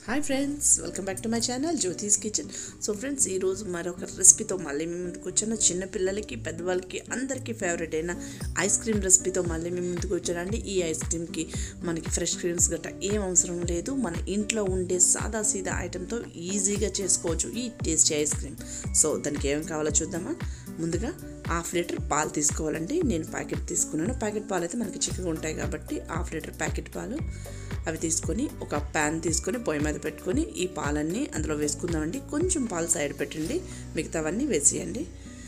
hi friends welcome back to my channel Jyothi's kitchen so friends ఈరోజు మరొక రెసిపీతో మళ్ళీ మీ ముందుకు వచ్చాను చిన్నపిల్లలకి పెద్దవాళ్ళకి అందరికీ ఫేవరెట్ అయిన ఐస్ క్రీమ్ రెసిపీతో మళ్ళీ మీ ముందుకు వచ్చానండి ఈ ఐస్ క్రీమ్కి మనకి ఫ్రెష్ క్రీమ్స్ గట్రా ఏం అవసరం లేదు మన ఇంట్లో ఉండే సాదా సీదా ఐటెంతో ఈజీగా చేసుకోవచ్చు ఈ టేస్టీ ఐస్ క్రీమ్ సో దానికి ఏం కావాలో చూద్దామా ముందుగా హాఫ్ లీటర్ పాలు తీసుకోవాలండి నేను ప్యాకెట్ తీసుకున్నాను ప్యాకెట్ పాలు అయితే మనకి చిక్కగా ఉంటాయి కాబట్టి హాఫ్ లీటర్ ప్యాకెట్ పాలు అవి తీసుకొని ఒక ప్యాన్ తీసుకొని పొయ్యి మీద పెట్టుకొని ఈ పాలన్నీ అందులో వేసుకుందామండి కొంచెం పాలు సైడ్ పెట్టండి మిగతావన్నీ వేసేయండి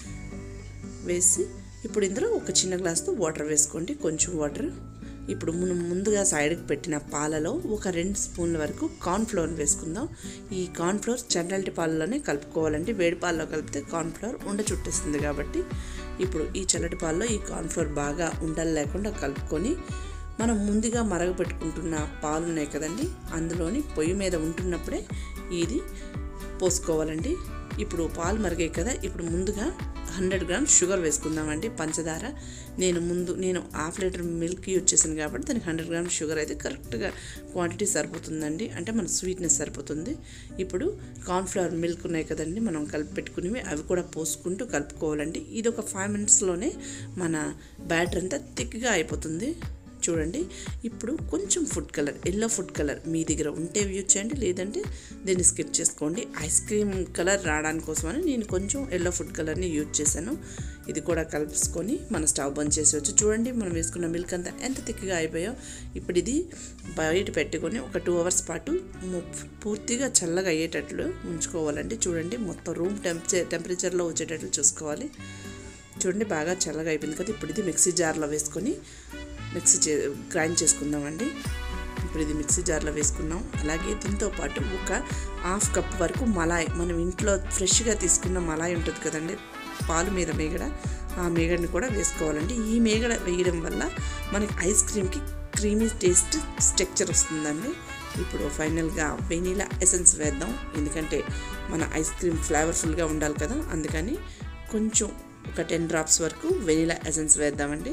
వేసి ఇప్పుడు ఇందులో ఒక చిన్న గ్లాస్తో వాటర్ వేసుకోండి కొంచెం వాటర్ ఇప్పుడు మనం ముందుగా సైడ్కి పెట్టిన పాలలో ఒక రెండు స్పూన్ల వరకు కార్న్ఫ్లోర్ వేసుకుందాం ఈ కార్న్ఫ్లోర్ చల్లటి పాలలోనే కలుపుకోవాలండి వేడి పాలలో కలిపితే కార్న్ఫ్లోర్ ఉండ చుట్టేస్తుంది కాబట్టి ఇప్పుడు ఈ చల్లటి పాలలో ఈ కార్న్ఫ్లోర్ బాగా ఉండలు లేకుండా కలుపుకొని మనం ముందుగా మరగపెట్టుకుంటున్న పాలు ఉన్నాయి కదండి అందులోని పొయ్యి మీద ఉంటున్నప్పుడే ఇది పోసుకోవాలండి ఇప్పుడు పాలు మరిగాయి కదా ఇప్పుడు ముందుగా హండ్రెడ్ గ్రామ్స్ షుగర్ వేసుకుందామండి పంచదార నేను ముందు నేను హాఫ్ లీటర్ మిల్క్ యూజ్ చేశాను కాబట్టి దానికి హండ్రెడ్ గ్రామ్స్ షుగర్ అయితే కరెక్ట్గా క్వాంటిటీ సరిపోతుందండి అంటే మన స్వీట్నెస్ సరిపోతుంది ఇప్పుడు కార్న్ఫ్లవర్ మిల్క్ ఉన్నాయి కదండి మనం కలిపి పెట్టుకునేవి అవి కూడా పోసుకుంటూ కలుపుకోవాలండి ఇది ఒక ఫైవ్ మినిట్స్లోనే మన బ్యాటర్ అంతా థిక్గా అయిపోతుంది చూడండి ఇప్పుడు కొంచెం food colour yellow food colour మీ దగ్గర ఉంటే యూజ్ చేయండి లేదంటే దీన్ని స్కిప్ చేసుకోండి ఐస్ క్రీమ్ కలర్ రావడానికి కోసమని నేను కొంచెం ఎల్లో ఫుడ్ కలర్ని యూజ్ చేశాను ఇది కూడా కలుపుకొని మన స్టవ్ బంద్ చేసేవచ్చు చూడండి మనం వేసుకున్న మిల్క్ అంతా ఎంత థిక్గా అయిపోయో ఇప్పుడు ఇది బయట పెట్టుకొని ఒక టూ అవర్స్ పాటు పూర్తిగా చల్లగా అయ్యేటట్లు ఉంచుకోవాలండి చూడండి మొత్తం రూమ్ టెంపరే టెంపరేచర్లో వచ్చేటట్లు చూసుకోవాలి చూడండి బాగా చల్లగా అయిపోయింది కదా ఇప్పుడు ఇది మిక్సీ జార్లో వేసుకొని మిక్సీ చే గ్రైండ్ చేసుకుందామండి ఇప్పుడు ఇది మిక్సీ జార్లో వేసుకున్నాం అలాగే దీంతో పాటు ఒక హాఫ్ కప్ వరకు మలాయ్ మనం ఇంట్లో ఫ్రెష్గా తీసుకున్న మలాయ్ ఉంటుంది కదండి పాలు మీద మేగడ ఆ మేగడని కూడా వేసుకోవాలండి ఈ మేగడ వేయడం వల్ల మనకి ఐస్ క్రీమ్కి క్రీమీ టేస్ట్ స్ట్రక్చర్ వస్తుందండి ఇప్పుడు ఫైనల్గా వెనీలా ఎసెన్స్ వేద్దాం ఎందుకంటే మన ఐస్ క్రీమ్ ఫ్లేవర్ఫుల్గా ఉండాలి కదా అందుకని కొంచెం ఒక టెన్ డ్రాప్స్ వరకు వెనీలా ఎసెన్స్ వేద్దామండి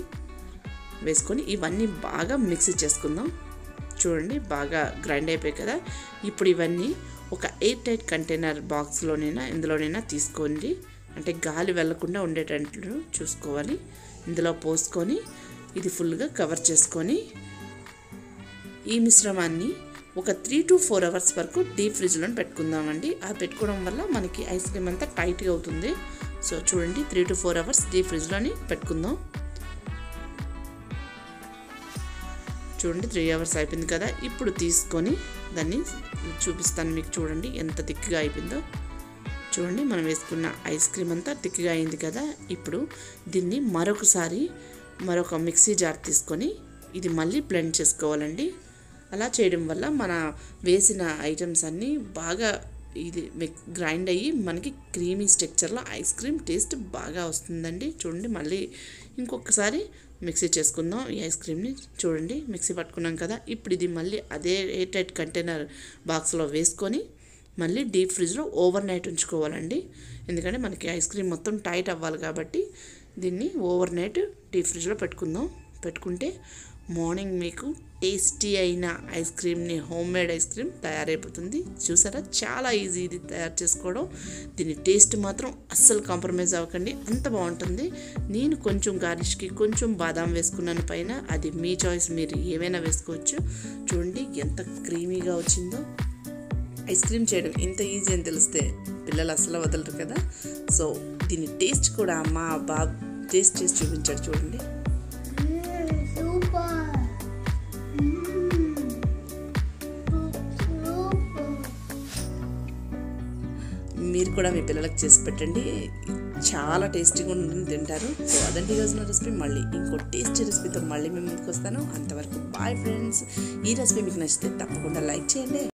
వేసుకొని ఇవన్నీ బాగా మిక్సీ చేసుకుందాం చూడండి బాగా గ్రైండ్ అయిపోయాయి కదా ఇప్పుడు ఇవన్నీ ఒక ఎయిట్ టైట్ కంటైనర్ బాక్స్లోనైనా ఇందులోనైనా తీసుకోండి అంటే గాలి వెళ్లకుండా ఉండేటట్లు చూసుకోవాలి ఇందులో పోసుకొని ఇది ఫుల్గా కవర్ చేసుకొని ఈ మిశ్రమాన్ని ఒక త్రీ టు ఫోర్ అవర్స్ వరకు డీప్ ఫ్రిడ్జ్లో పెట్టుకుందామండి అది పెట్టుకోవడం వల్ల మనకి ఐస్ క్రీమ్ అంతా టైట్గా అవుతుంది సో చూడండి three to four hours deep ఫ్రిడ్జ్లోని పెట్టుకుందాం చూడండి త్రీ అవర్స్ అయిపోయింది కదా ఇప్పుడు తీసుకొని దాన్ని చూపిస్తాను మీకు చూడండి ఎంత థిక్గా అయిపోయిందో చూడండి మనం వేసుకున్న ఐస్ క్రీమ్ అంతా థిక్గా అయింది కదా ఇప్పుడు దీన్ని మరొకసారి మరొక మిక్సీ జార్ తీసుకొని ఇది మళ్ళీ బ్లెండ్ చేసుకోవాలండి అలా చేయడం వల్ల మన వేసిన ఐటమ్స్ అన్నీ బాగా ఇది గ్రైండ్ అయ్యి మనకి క్రీమీ స్ట్రక్చర్లో ఐస్ క్రీమ్ టేస్ట్ బాగా వస్తుందండి చూడండి మళ్ళీ ఇంకొకసారి మిక్సీ చేసుకుందాం ఈ ఐస్ క్రీమ్ని చూడండి మిక్సీ పట్టుకున్నాం కదా ఇప్పుడు ఇది మళ్ళీ అదే ఎయిర్ టైట్ కంటైనర్ బాక్స్లో వేసుకొని మళ్ళీ డీప్ ఫ్రిడ్జ్లో ఓవర్ నైట్ ఉంచుకోవాలండి ఎందుకంటే మనకి ఐస్ క్రీమ్ మొత్తం టైట్ అవ్వాలి కాబట్టి దీన్ని ఓవర్ నైట్ డీప్ ఫ్రిడ్జ్లో పెట్టుకుందాం పెట్టుకుంటే మార్నింగ్ మీకు టేస్టీ అయిన ఐస్ క్రీమ్ని హోమ్ మేడ్ ఐస్ క్రీమ్ తయారైపోతుంది చూసారా చాలా ఈజీ ఇది తయారు చేసుకోవడం దీని టేస్ట్ మాత్రం అస్సలు కాంప్రమైజ్ అవ్వకండి అంత బాగుంటుంది నేను కొంచెం గార్నిష్కి కొంచెం బాదాం వేసుకున్నాను పైన అది మీ చాయిస్ మీరు ఏమైనా వేసుకోవచ్చు చూడండి ఎంత క్రీమీగా వచ్చిందో ఐస్ క్రీమ్ చేయడం ఇంత ఈజీ అని తెలిస్తే పిల్లలు అసలు వదలరు కదా సో దీని టేస్ట్ కూడా మా బాబు టేస్ట్ చేసి చూపించాడు చూడండి మీరు కూడా మీ పిల్లలకు చేసి పెట్టండి చాలా టేస్టీగా ఉంటుంది తింటారు సో అదండి ఈరోజున రెసిపీ మళ్ళీ ఇంకో టేస్టీ రెసిపీతో మళ్ళీ మేము ముందుకు వస్తాను అంతవరకు బాయ్ ఫ్రెండ్స్ ఈ రెసిపీ మీకు నచ్చితే తప్పకుండా లైక్ చేయండి